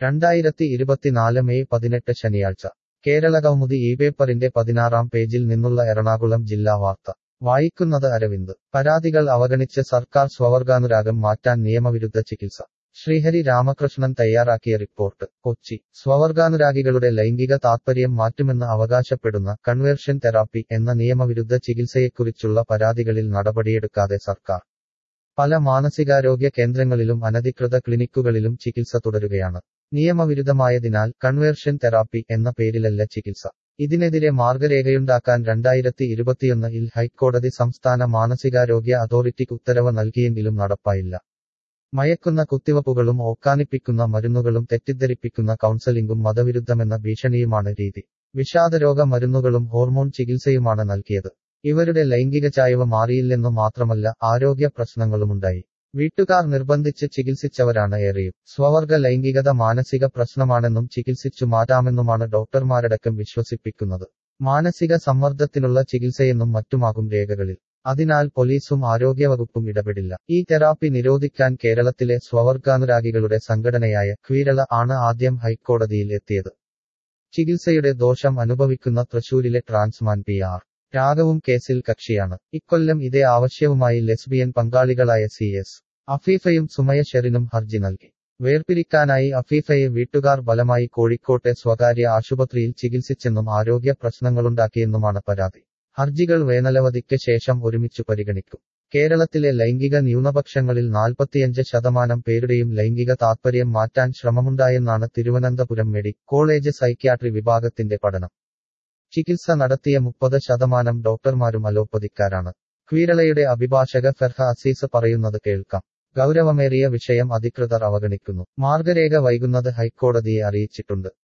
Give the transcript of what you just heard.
രണ്ടായിരത്തി ഇരുപത്തിനാല് മെയ് പതിനെട്ട് ശനിയാഴ്ച കേരള കൗമുദി ഈ പേപ്പറിന്റെ പതിനാറാം പേജിൽ നിന്നുള്ള എറണാകുളം ജില്ലാ വാർത്ത വായിക്കുന്നത് അരവിന്ദ് പരാതികൾ അവഗണിച്ച് സർക്കാർ സ്വവർഗാനുരാഗം മാറ്റാൻ നിയമവിരുദ്ധ ചികിത്സ ശ്രീഹരി രാമകൃഷ്ണൻ തയ്യാറാക്കിയ റിപ്പോർട്ട് കൊച്ചി സ്വവർഗാനുരാഗികളുടെ ലൈംഗിക താത്പര്യം മാറ്റുമെന്ന് അവകാശപ്പെടുന്ന കൺവേർഷൻ തെറാപ്പി എന്ന നിയമവിരുദ്ധ ചികിത്സയെക്കുറിച്ചുള്ള പരാതികളിൽ നടപടിയെടുക്കാതെ സർക്കാർ പല മാനസികാരോഗ്യ കേന്ദ്രങ്ങളിലും അനധികൃത ക്ലിനിക്കുകളിലും ചികിത്സ തുടരുകയാണ് നിയമവിരുദ്ധമായതിനാൽ കൺവേർഷൻ തെറാപ്പി എന്ന പേരിലല്ല ചികിത്സ ഇതിനെതിരെ മാർഗരേഖയുണ്ടാക്കാൻ രണ്ടായിരത്തി ഇരുപത്തിയൊന്നിൽ ഹൈക്കോടതി സംസ്ഥാന മാനസികാരോഗ്യ അതോറിറ്റിക്ക് ഉത്തരവ് നൽകിയെങ്കിലും നടപ്പായില്ല മയക്കുന്ന കുത്തിവപ്പുകളും ഓക്കാനിപ്പിക്കുന്ന മരുന്നുകളും തെറ്റിദ്ധരിപ്പിക്കുന്ന കൗൺസലിംഗും മതവിരുദ്ധമെന്ന ഭീഷണിയുമാണ് രീതി വിഷാദരോഗ മരുന്നുകളും ഹോർമോൺ ചികിത്സയുമാണ് നൽകിയത് ഇവരുടെ ലൈംഗിക ചായ്വ് മാറിയില്ലെന്നു മാത്രമല്ല ആരോഗ്യ പ്രശ്നങ്ങളുമുണ്ടായി വീട്ടുകാർ നിർബന്ധിച്ച് ചികിത്സിച്ചവരാണ് ഏറെയും സ്വവർഗ ലൈംഗികത മാനസിക പ്രശ്നമാണെന്നും ചികിത്സിച്ചു മാറ്റാമെന്നുമാണ് ഡോക്ടർമാരടക്കം വിശ്വസിപ്പിക്കുന്നത് മാനസിക സമ്മർദ്ദത്തിനുള്ള ചികിത്സയെന്നും മറ്റുമാകും രേഖകളിൽ അതിനാൽ പോലീസും ആരോഗ്യവകുപ്പും ഇടപെടില്ല ഈ തെറാപ്പി നിരോധിക്കാൻ കേരളത്തിലെ സ്വവർഗാനുരാഗികളുടെ സംഘടനയായ ക്വീരള ആണ് ആദ്യം ഹൈക്കോടതിയിൽ എത്തിയത് ചികിത്സയുടെ ദോഷം അനുഭവിക്കുന്ന തൃശൂരിലെ ട്രാൻസ്മാൻ പി ആർ രാഘവും കേസിൽ കക്ഷിയാണ് ഇക്കൊല്ലം ഇതേ ആവശ്യവുമായി ലെസ്ബിയൻ പങ്കാളികളായ സി എസ് അഫീഫയും സുമയ ഷെറിനും ഹർജി നൽകി വേർപിരിക്കാനായി അഫീഫയെ വീട്ടുകാർ ബലമായി കോഴിക്കോട്ടെ സ്വകാര്യ ആശുപത്രിയിൽ ചികിത്സിച്ചെന്നും ആരോഗ്യ പ്രശ്നങ്ങളുണ്ടാക്കിയെന്നുമാണ് പരാതി ഹർജികൾ വേനലവധിക്ക് ശേഷം ഒരുമിച്ചു പരിഗണിക്കും കേരളത്തിലെ ലൈംഗിക ന്യൂനപക്ഷങ്ങളിൽ നാൽപ്പത്തിയഞ്ച് ശതമാനം പേരുടെയും ലൈംഗിക താത്പര്യം മാറ്റാൻ ശ്രമമുണ്ടായെന്നാണ് തിരുവനന്തപുരം മെഡി കോളേജ് സൈക്യാട്രി വിഭാഗത്തിന്റെ പഠനം ചികിത്സ നടത്തിയ മുപ്പത് ശതമാനം ഡോക്ടർമാരും അലോപ്പതിക്കാരാണ് ക്വീരളയുടെ അഭിഭാഷക ഫെർഹ അസീസ് പറയുന്നത് കേൾക്കാം ഗൗരവമേറിയ വിഷയം അധികൃതർ അവഗണിക്കുന്നു മാർഗരേഖ വൈകുന്നത് ഹൈക്കോടതിയെ അറിയിച്ചിട്ടുണ്ട്